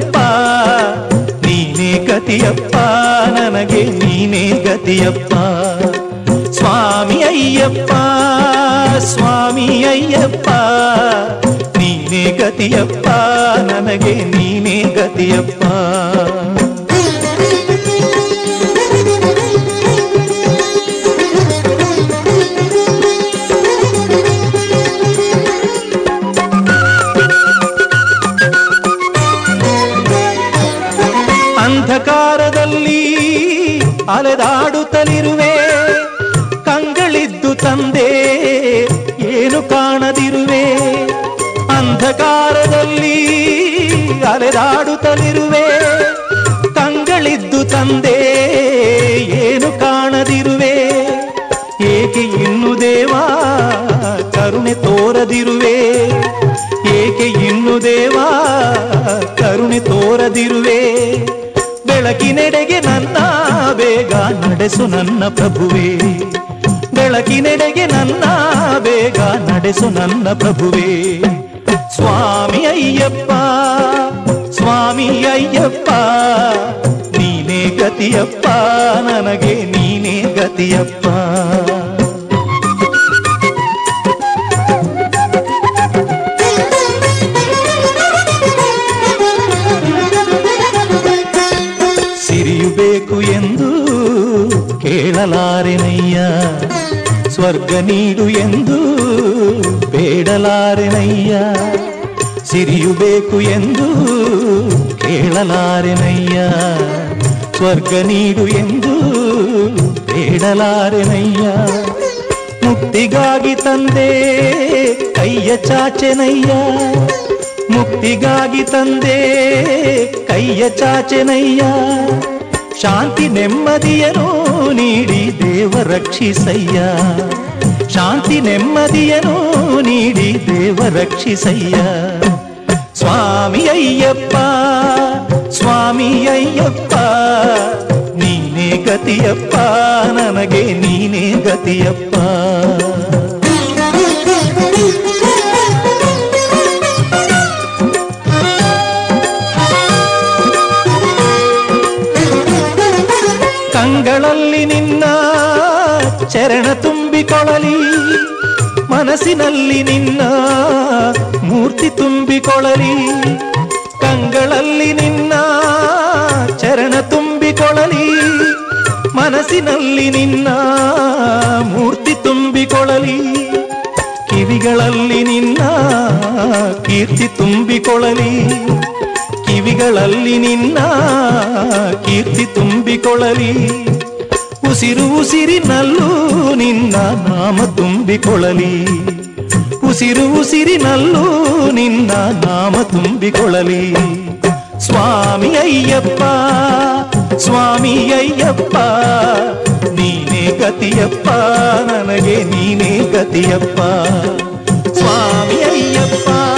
ಅಯ್ಯಪ್ಪ ನೀನೇ ಗತಿಯಪ್ಪ ನನಗೆ ನೀನೇ ಗತಿಯಪ್ಪ ಸ್ವಾಮಿ ಅಯ್ಯಪ್ಪ ಸ್ವಾಮಿ ಅಯ್ಯಪ್ಪ ನೀನೇ ಗತಿಯಪ್ಪ ನನಗೆ ನೀನೇ ಗತಿಯಪ್ಪ ಅಂಧಕಾರದಲ್ಲಿ ಅಲೆದಾಡುತ್ತಲಿರುವೆ ಕಂಗಳಿದ್ದು ತಂದೆ ಏನು ಕಾಣದಿರುವೆ ಅಂಧಕಾರದಲ್ಲಿ ಅಲೆದಾಡುತ್ತಲಿರುವೆ ಕಂಗಳಿದ್ದು ತಂದೆ ಏನು ಕಾಣದಿರುವೆ ಏಕೆ ಇನ್ನು ದೇವಾ ಕರುಣೆ ತೋರದಿರುವೆ ಏಕೆ ಇನ್ನು ದೇವಾ ಕರುಣೆ ತೋರದಿರುವೆ ಬೆಳಕಿನೆಡೆಗೆ ನನ್ನ ಬೇಗ ನಡೆಸು ನನ್ನ ಪ್ರಭುವೇ ಬೆಳಕಿನೆಡೆಗೆ ನನ್ನ ಬೇಗ ನಡೆಸು ನನ್ನ ಪ್ರಭುವೇ ಸ್ವಾಮಿ ಅಯ್ಯಪ್ಪ ಸ್ವಾಮಿ ಅಯ್ಯಪ್ಪ ನೀನೇ ಗತಿಯಪ್ಪ ನನಗೆ ನೀನೇ ಗತಿಯಪ್ಪ ಸಿರಿಯು ಬೇಕು ಎಂದು ಕೇಳಲಾರೆನಯ್ಯ ಸ್ವರ್ಗ ನೀಡು ಎಂದು ಬೇಡಲಾರೆನಯ್ಯ ಸಿರಿಯು ಬೇಕು ಎಂದು ಕೇಳಲಾರೆನಯ್ಯ ಸ್ವರ್ಗ ನೀಡು ಎಂದು ಬೇಡಲಾರೆನಯ್ಯ ಮುಕ್ತಿಗಾಗಿ ತಂದೆ ಕೈಯ ಚಾಚೆನಯ್ಯ ಮುಕ್ತಿಗಾಗಿ ತಂದೆ ಕೈಯ ಚಾಚೆನಯ್ಯ ಶಾಂತಿ ನೆಮ್ಮದಿಯನು ನೀಡಿ ದೇವ ರಕ್ಷಿಸಯ್ಯ ಶಾಂತಿ ನೆಮ್ಮದಿಯನು ನೀಡಿ ದೇವ ರಕ್ಷಿಸಯ್ಯ ಸ್ವಾಮಿ ಅಯ್ಯಪ್ಪ ಸ್ವಾಮಿ ಅಯ್ಯಪ್ಪ ನೀನೇ ಗತಿಯಪ್ಪ ನನಗೆ ನೀನೇ ಗತಿಯಪ್ಪ ಕಂಗಳಲ್ಲಿ ನಿನ್ನ ಚರಣ ತುಂಬಿಕೊಳ್ಳಲಿ ಮನಸ್ಸಿನಲ್ಲಿ ನಿನ್ನ ಮೂರ್ತಿ ತುಂಬಿಕೊಳ್ಳಲಿ ಕಂಗಳಲ್ಲಿ ನಿನ್ನ ಚರಣ ತುಂಬಿಕೊಳ್ಳಲಿ ಮನಸ್ಸಿನಲ್ಲಿ ನಿನ್ನ ಮೂರ್ತಿ ತುಂಬಿಕೊಳ್ಳಲಿ ಕಿವಿಗಳಲ್ಲಿ ನಿನ್ನ ಕೀರ್ತಿ ತುಂಬಿಕೊಳ್ಳಲಿ ಕಿವಿಗಳಲ್ಲಿ ನಿನ್ನ ಕೀರ್ತಿ ತುಂಬಿಕೊಳ್ಳಲಿ ಉಸಿರು ಉಸಿರಿನಲ್ಲೂ ನಿನ್ನ ನಾಮ ತುಂಬಿಕೊಳ್ಳಲಿ ಉಸಿರು ಉಸಿರಿನಲ್ಲೂ ನಿನ್ನ ನಾಮ ತುಂಬಿಕೊಳ್ಳಲಿ ಸ್ವಾಮಿ ಅಯ್ಯಪ್ಪ ಸ್ವಾಮಿ ಅಯ್ಯಪ್ಪ ನೀನೇ ಗತಿಯಪ್ಪ ನನಗೆ ನೀನೇ ಗತಿಯಪ್ಪ ಸ್ವಾಮಿ ಅಯ್ಯಪ್ಪ